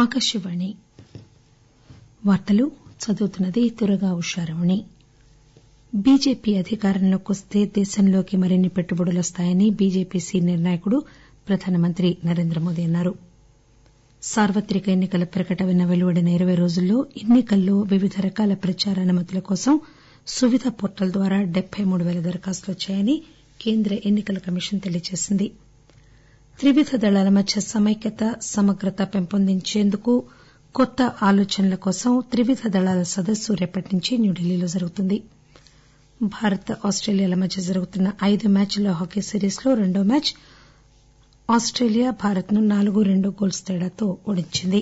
ఆకాశవాణి వార్తలు చదువుతున్నది దుర్గా ఉషారమణి బీజేపీ అధికారంలోకి వస్తే దేశంలోకి మరిన్ని పెట్టుబడులు వస్తాయని బీజేపీ సీనియర్ నాయకుడు ప్రధానమంత్రి నరేంద్రమోదీ అన్నారు సార్వత్రిక ఎన్ని కల ప్రకటన వెలువడిన ఇరవై రోజుల్లో ఎన్ని కల్లో వివిధ రకాల ప్రచార అనుమతుల కోసం సువిధ పోర్టల్ ద్వారా డెబ్బై మూడు పేల దరఖాస్తులు వచ్చాయని కేంద్ర ఎన్ని కల కమిషన్ తెలియజేసింది త్రివిధ దళాల మధ్య సమైక్యత సమగ్రత పెంపొందించేందుకు కొత్త ఆలోచనల కోసం త్రివిధ దళాల సదస్సు రేపటి నుంచి న్యూఢిల్లీలో జరుగుతుంది భారత్ ఆస్టేలియాల మధ్య జరుగుతున్న ఐదు మ్యాచ్ల హాకీ సిరీస్ లో రెండో మ్యాచ్ ఆస్టేలియా భారత్ ను నాలుగు రెండు గోల్స్ తేడాతో ఓడించింది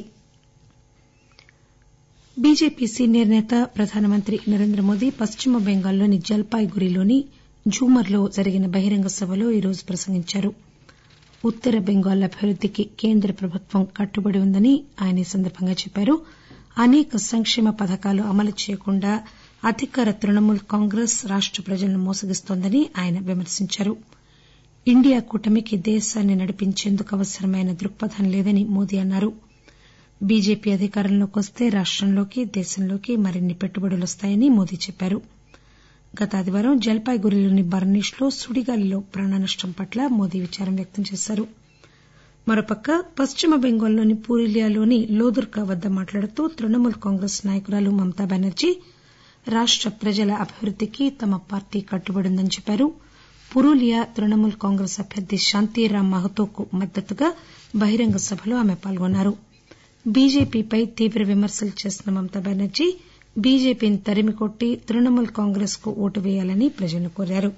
బీజేపీ సీనియర్ నేత ప్రధానమంత్రి నరేంద్రమోదీ పశ్చిమ బెంగాల్లోని జల్పాయిగురిలోని ఝూమర్ లో జరిగిన బహిరంగ సభలో ఈరోజు ప్రసంగించారు ఉత్తర బెంగాల్ అభివృద్దికి కేంద్ర ప్రభుత్వం కట్టుబడి ఉందని ఆయన ఈ సందర్బంగా చెప్పారు అనేక సంక్షేమ పథకాలు అమలు చేయకుండా అధికార తృణమూల్ కాంగ్రెస్ రాష్ట ప్రజలను మోసగిస్తోందని ఆయన విమర్శించారు ఇండియా కూటమికి దేశాన్ని నడిపించేందుకు అవసరమైన దృక్పథం లేదని మోదీ అన్నారు బీజేపీ అధికారంలోకి వస్తే రాష్టంలోకి దేశంలోకి మరిన్ని పెట్టుబడులు వస్తాయని మోదీ చెప్పారు గత ఆదివారం జల్పాయిగురిలోని బర్నిష్ లో సుడిగాలిలో ప్రాణనష్టం పట్ల మోదీ విచారం వ్యక్తం చేశారు మరోపక్క పశ్చిమ బెంగాల్లోని పురూలియాలోని లోదుర్గా వద్ద మాట్లాడుతూ తృణమూల్ కాంగ్రెస్ నాయకురాలు మమతా బెనర్జీ రాష్ట ప్రజల అభివృద్దికి తమ పార్టీ కట్టుబడి ఉందని చెప్పారు పురూలియా తృణమూల్ కాంగ్రెస్ అభ్యర్థి శాంతిరామ్ మహతోకు మద్దతుగా బహిరంగ సభలో ఆమె పాల్గొన్నారు బీజేపీపై తీవ్ర విమర్శలు చేసిన మమతా బెనర్జీ బీజేపీని తరిమికొట్టి తృణమూల్ కాంగ్రెస్ కు ఓటు పేయాలని ప్రజలను కోరారు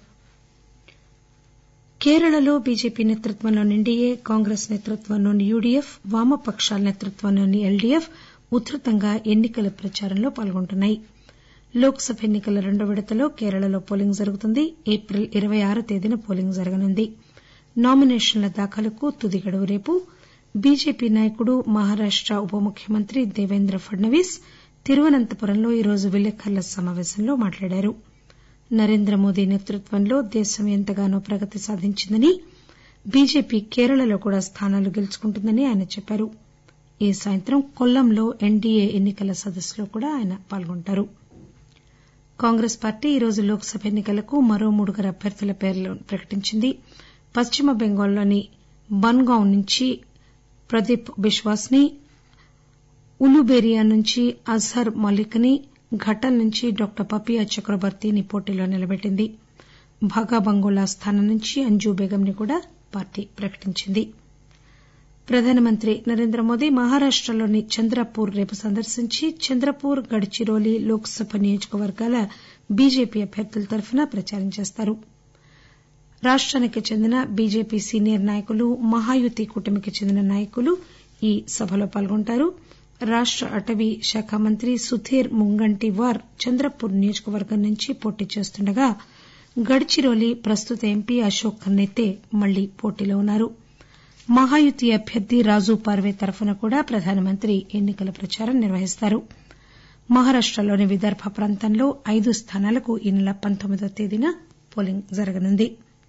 కేరళలో బీజేపీ నేతృత్వంలోని ఎన్డీఏ కాంగ్రెస్ నేతృత్వంలోని యూడీఎఫ్ వామపకాల నేతృత్వంలోని ఎల్డీఎఫ్ ఉధృతంగా ఎన్ని కల ప్రచారంలో పాల్గొంటున్నాయి లోక్ సభ ఎన్ని కల రెండో విడతలో కేరళలో పోలింగ్ జరుగుతుంది ఏప్రిల్ ఇరవై ఆరువ తేదీన పోలింగ్ జరగనుంది నామినేషన్ల దాఖలుకు తుది గడువు రేపు బీజేపీ నాయకుడు మహారాష్ట ఉప ముఖ్యమంత్రి దేవేంద్ర ఫడ్నవీస్ తిరువనంతపురంలో ఈరోజు విలేకరుల సమాపేశంలో మాట్లాడారు నరేంద్రమోదీ నేతృత్వంలో దేశం ఎంతగానో ప్రగతి సాధించిందని బీజేపీ కేరళలో కూడా స్థానాలు గెలుచుకుంటుందని ఆయన చెప్పారు ఈ సాయంత్రం కొల్లంలో ఎన్డీఏ ఎన్ని కల సదస్సులో కూడా ఆయన పాల్గొంటారు కాంగ్రెస్ పార్టీ ఈరోజు లోక్ సభ ఎన్ని కలకు మరో మూడుగురు అభ్యర్థుల పేర్లను ప్రకటించింది పశ్చిమ బెంగాల్లోని బన్గావ్ నుంచి ప్రదీప్ బిశ్వాస్ ని ఉలుబేరియా నుంచి అజహర్ మలిక్ ని ఘటల్ నుంచి డాక్టర్ పపియా చక్రబర్తిని పోటీలో నిలబెట్టింది భాగాబంగోలా స్థానం నుంచి అంజు బేగం ని కూడా పార్టీ ప్రకటించింది ప్రధానమంత్రి నరేంద్రమోదీ మహారాష్టలోని చంద్రపూర్ రేపు సందర్శించి చంద్రపూర్ గడ్చిరోలి లోక్ సభ నియోజకవర్గాల బీజేపీ అభ్యర్థుల తరఫున ప్రచారం చేస్తారు రాష్టానికి చెందిన బీజేపీ సీనియర్ నాయకులు మహాయుతి కూటమికి చెందిన నాయకులు ఈ సభలో పాల్గొంటారు రాష్ట అటవీ శాఖ మంత్రి సుధీర్ ముంగంటివార్ చంద్రపూర్ నియోజకవర్గం నుంచి పోటీ చేస్తుండగా గడ్చిరోలి ప్రస్తుత ఎంపీ అశోక్ కన్నెత్తే మళ్లీ పోటీలో ఉన్నారు మహాయుతి అభ్యర్థి రాజు పార్వే తరఫున కూడా ప్రధానమంత్రి ఎన్ని కల ప్రచారం నిర్వహిస్తారు మహారాష్టలోని విదర్భ ప్రాంతంలో ఐదు స్థానాలకు ఈ నెల పంతొమ్మిదవ తేదీన పోలింగ్ జరగనుంది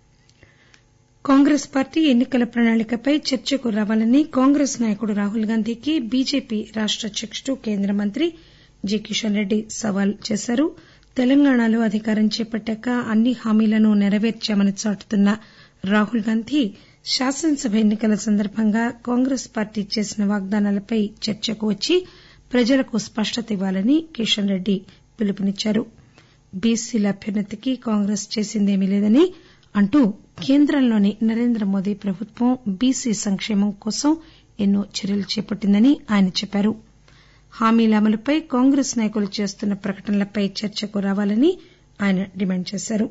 కాంగ్రెస్ పార్టీ ఎన్ని కల ప్రణాళికపై చర్చకు రావాలని కాంగ్రెస్ నాయకుడు రాహుల్ గాంధీకి బీజేపీ రాష్ట అధ్యకుడు కేంద్ర మంత్రి జి కిషన్ రెడ్డి సవాల్ చేశారు తెలంగాణలో అధికారం చేపట్టాక అన్ని హామీలను నెరవేర్చామని చాటుతున్న రాహుల్ గాంధీ శాసనసభ ఎన్ని కల సందర్బంగా కాంగ్రెస్ పార్టీ చేసిన వాగ్దానాలపై చర్చకు వచ్చి ప్రజలకు స్పష్టత ఇవ్వాలని కిషన్ రెడ్డి పిలుపునిచ్చారు బీసీల అభ్యున్నతికి కాంగ్రెస్ చేసిందేమీ లేదని అంటూ కేంద్రంలోని నరేంద్రమోదీ ప్రభుత్వం బీసీ సంక్షేమం కోసం ఎన్నో చర్యలు చేపట్టిందని ఆయన చెప్పారు హామీల అమలుపై కాంగ్రెస్ నాయకులు చేస్తున్న ప్రకటనలపై చర్చకు రావాలని ఆయన డిమాండ్ చేశారు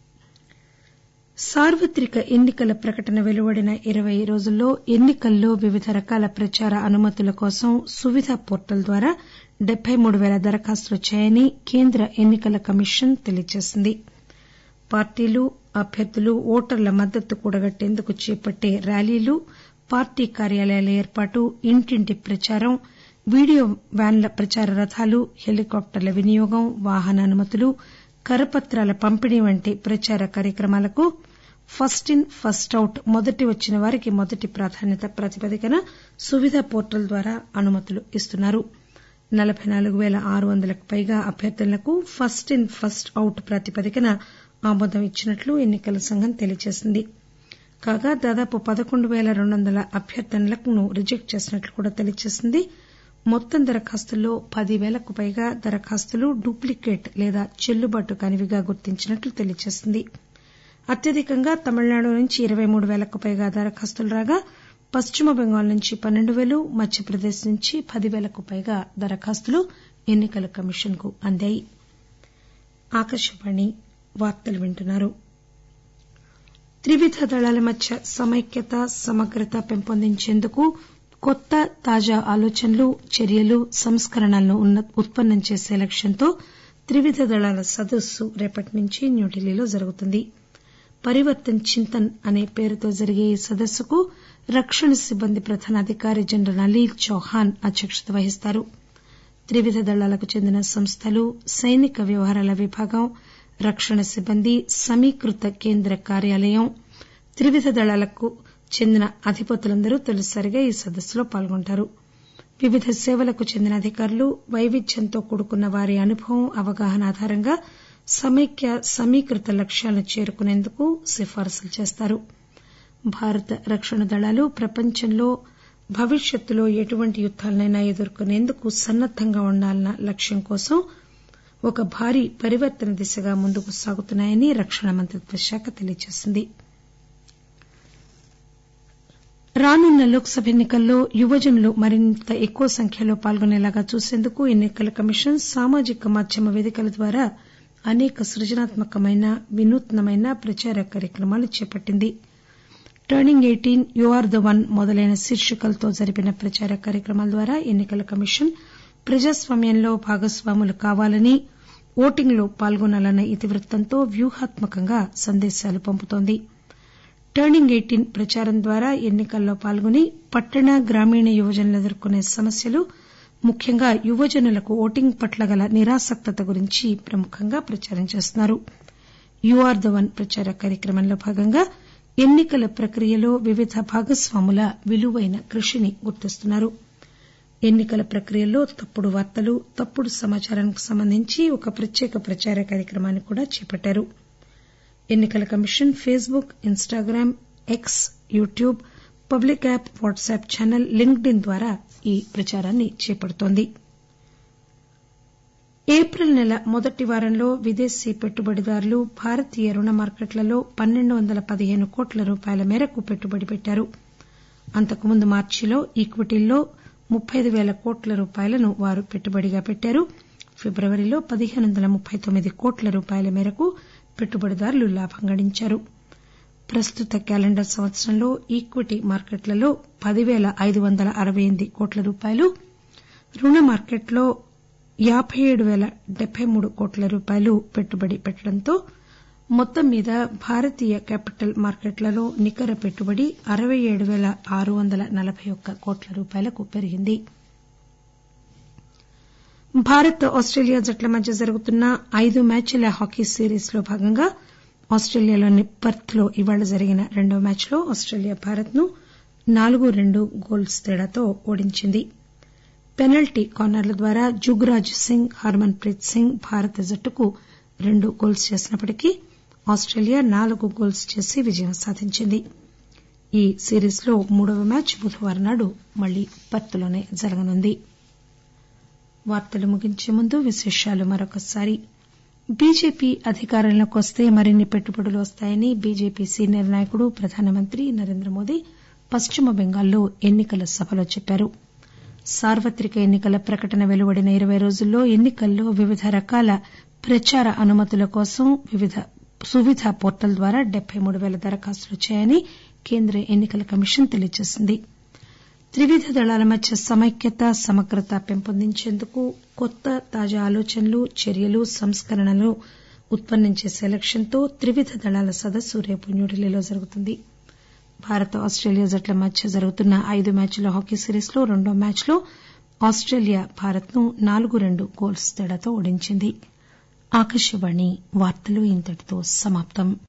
సార్వత్రిక ఎన్ని కల ప్రకటన వెలువడిన ఇరవై రోజుల్లో ఎన్ని కల్లో వివిధ రకాల ప్రచార అనుమతుల కోసం సువిధ పోర్టల్ ద్వారా డెబ్బై మూడు పేల దరఖాస్తులు వచ్చాయని కేంద్ర ఎన్ని కల కమిషన్ తెలియజేసింది పార్టీలు అభ్యర్థులు ఓటర్ల మద్దతు కూడగట్టేందుకు చేపట్టే ర్యాలీలు పార్టీ కార్యాలయాల ఏర్పాటు ఇంటింటి ప్రచారం వీడియో వ్యాన్ల ప్రచార రథాలు హెలికాప్టర్ల వినియోగం వాహన అనుమతులు కరపత్రాల పంపిణీ వంటి ప్రచార కార్యక్రమాలకు ఫస్ట్ ఇన్ ఫస్ట్ అవుట్ మొదటి వచ్చిన వారికి మొదటి ప్రాధాన్యత ప్రాతిపదికన సువిధ పోర్టల్ ద్వారా అనుమతులు ఇస్తున్నారు నలబై నాలుగు పేల ఆరు వందలకు పైగా అభ్యర్థనలకు ఫస్ట్ ఇన్ ఫస్ట్ అవుట్ ప్రాతిపదికన ఆమోదం ఇచ్చినట్లు ఎన్ని కల సంఘం తెలియజేసింది కాగా దాదాపు పదకొండు పేల రెండు వందల అభ్యర్థనలను రిజెక్ట్ చేసినట్లు కూడా తెలియజేసింది మొత్తం దరఖాస్తుల్లో పదివేలకు పైగా దరఖాస్తులు డూప్లికేట్ లేదా చెల్లుబాటు కానివిగా గుర్తించినట్లు తెలియజేసింది అత్యధికంగా తమిళనాడు నుంచి ఇరవై మూడు పేలకు పైగా దరఖాస్తులు రాగా పశ్చిమ బెంగాల్ నుంచి పన్నెండు పేలు మధ్యప్రదేశ్ నుంచి పదివేలకు పైగా దరఖాస్తులు ఎన్ని కల కమిషన్ కు అందాయి త్రివిధ దళాల మధ్య సమైక్యత సమగ్రత పెంపొందించేందుకు కొత్త తాజా ఆలోచనలు చర్యలు సంస్కరణలను ఉత్పన్నం చేసే లక్ష్యంతో త్రివిధ దళాల సదస్సు రేపటి నుంచి న్యూఢిల్లీలో జరుగుతుంది పరివర్తన్ చింతన్ అనే పేరుతో జరిగే ఈ సదస్సుకు రక్షణ సిబ్బంది ప్రధానాధికారి జనరల్ అనిల్ చౌహాన్ అధ్యక్షత వహిస్తారు త్రివిధ దళాలకు చెందిన సంస్థలు సైనిక వ్యవహారాల విభాగం రక్షణ సిబ్బంది సమీకృత కేంద్ర కార్యాలయం త్రివిధ దళాలకు చెందిన అధిపతులందరూ తొలిసారిగా ఈ సదస్సులో పాల్గొంటారు వివిధ సేవలకు చెందిన అధికారులు వైవిధ్యంతో కూడుకున్న వారి అనుభవం అవగాహన ఆధారంగా సమైక్య సమీకృత లక్ష్యాలను చేరుకునేందుకు సిఫారసులు చేస్తారు భారత రక్షణ దళాలు ప్రపంచంలో భవిష్యత్తులో ఎటువంటి యుద్దాలనైనా ఎదుర్కొనేందుకు సన్నద్దంగా ఉండాలన్న లక్ష్యం కోసం ఒక భారీ పరివర్తన దిశగా ముందుకు సాగుతున్నాయని రక్షణ మంత్రిత్వ శాఖ తెలియజేసింది రానున్న లోక్ సభ ఎన్ని కల్లో యువజనులు మరింత ఎక్కువ సంఖ్యలో పాల్గొనేలాగా చూసేందుకు ఎన్ని కల కమిషన్ సామాజిక మాధ్యమ పేదికల ద్వారా అనేక సృజనాత్మకమైన వినూత్నమైన ప్రచార కార్యక్రమాలు చేపట్టింది turning eighteen you are the one మొదలైన శీర్షికలతో జరిపిన ప్రచార కార్యక్రమాల ద్వారా ఎన్ని కల కమిషన్ ప్రజాస్వామ్యంలో భాగస్వాములు కావాలని ఓటింగ్ లో పాల్గొనాలన్న ఇతివృత్తంతో వ్యూహాత్మకంగా సందేశాలు పంపుతోంది టర్నింగ్ ఎయిటీన్ ప్రచారం ద్వారా ఎన్ని కల్లో పాల్గొని పట్టణ గ్రామీణ యువజనులు ఎదుర్కొనే సమస్యలు ముఖ్యంగా యువజనులకు ఓటింగ్ పట్ల గల నిరాసక్తత గురించి ప్రముఖంగా ప్రచారం చేస్తున్నారు యు ఆర్ ద వన్ ప్రచార కార్యక్రమంలో భాగంగా ఎన్ని కల ప్రక్రియలో వివిధ భాగస్వాముల విలువైన కృషిని గుర్తిస్తున్నారు ఎన్ని కల ప్రక్రియలో తప్పుడు వార్తలు తప్పుడు సమాచారానికి సంబంధించి ఒక ప్రత్యేక ప్రచార కార్యక్రమాన్ని కూడా చేపట్టారు ఎన్ని కల commission Facebook Instagram X YouTube public app WhatsApp channel LinkedIn ద్వారా ఈ ప్రచారాన్ని చేపడుతోంది ఏప్రిల్ నెల మొదటి వారంలో విదేశీ పెట్టుబడిదారులు భారతీయ రుణ మార్కెట్లలో పన్నెండు వందల పదిహేను కోట్ల రూపాయల మేరకు పెట్టుబడి పెట్టారు అంతకుముందు మార్చిలో ఈక్విటీల్లో ముప్పై అయిదు పేల కోట్ల రూపాయలను వారు పెట్టుబడిగా పెట్టారు ఫిబ్రవరిలో పదిహేను వందల ముప్పై తొమ్మిది కోట్ల రూపాయల మేరకు పెట్టుబడిదారులు లాభం గడించారు ప్రస్తుత క్యాలెండర్ సంవత్సరంలో ఈక్విటీ మార్కెట్లలో పదివేల ఐదు వందల అరవై ఎనిమిది కోట్ల రూపాయలు రుణ మార్కెట్లో యాబై ఏడు పేల డెబ్బై మూడు కోట్ల రూపాయలు పెట్టుబడి పెట్టడంతో మొత్తం మీద భారతీయ క్యాపిటల్ మార్కెట్లలో నికర పెట్టుబడి అరవై ఏడు పేల ఆరు వందల నలబై ఒక్క కోట్ల రూపాయలకు పెరిగింది భారత్ ఆస్టేలియా జట్ల మధ్య జరుగుతున్న ఐదు మ్యాచ్ల హాకీ సిరీస్ లో భాగంగా ఆస్టేలియాలోని పర్త్ లో ఇవాళ జరిగిన రెండో మ్యాచ్ లో ఆస్టేలియా భారత్ ను నాలుగు రెండు గోల్స్ తేడాతో ఓడించింది పెనల్టీ కార్నర్ల ద్వారా జుగ్రాజ్ సింగ్ హర్మన్ ప్రీత్ సింగ్ భారత జట్టుకు రెండు గోల్స్ చేసినప్పటికీ ఆస్టేలియా నాలుగు గోల్స్ చేసి విజయం సాధించింది ఈ సిరీస్ లో మూడవ మ్యాచ్ బుధవారం నాడు మళ్లీ పర్త్ లోనే జరగనుంది ముగించే ముందు విశేషాలు మరొకసారి బీజేపీ అధికారంలోకి వస్తే మరిన్ని పెట్టుబడులు వస్తాయని బీజేపీ సీనియర్ నాయకుడు ప్రధానమంత్రి నరేంద్రమోదీ పశ్చిమ బెంగాల్లో ఎన్ని కల సభలో చెప్పారు సార్వత్రిక ఎన్ని కల ప్రకటన వెలువడిన ఇరవై రోజుల్లో ఎన్ని కల్లో వివిధ రకాల ప్రచార అనుమతుల కోసం వివిధ సువిధ పోర్టల్ ద్వారా డెబ్బై మూడు పేల దరఖాస్తులు వచ్చాయని కేంద్ర ఎన్ని కల కమిషన్ తెలియజేసింది త్రివిధ దళాల మధ్య సమైక్యత సమగ్రత పెంపొందించేందుకు కొత్త తాజా ఆలోచనలు చర్యలు సంస్కరణలను ఉత్పన్నం చేసే లక్ష్యంతో త్రివిధ దళాల సదస్సు రేపు న్యూఢిల్లీలో జరుగుతుంది భారత్ ఆస్టేలియా జట్ల మధ్య జరుగుతున్న ఐదు మ్యాచ్ల హాకీ సిరీస్ లో రెండో మ్యాచ్ లో ఆస్టేలియా భారత్ ను నాలుగు రెండు గోల్స్ తేడాతో ఓడించింది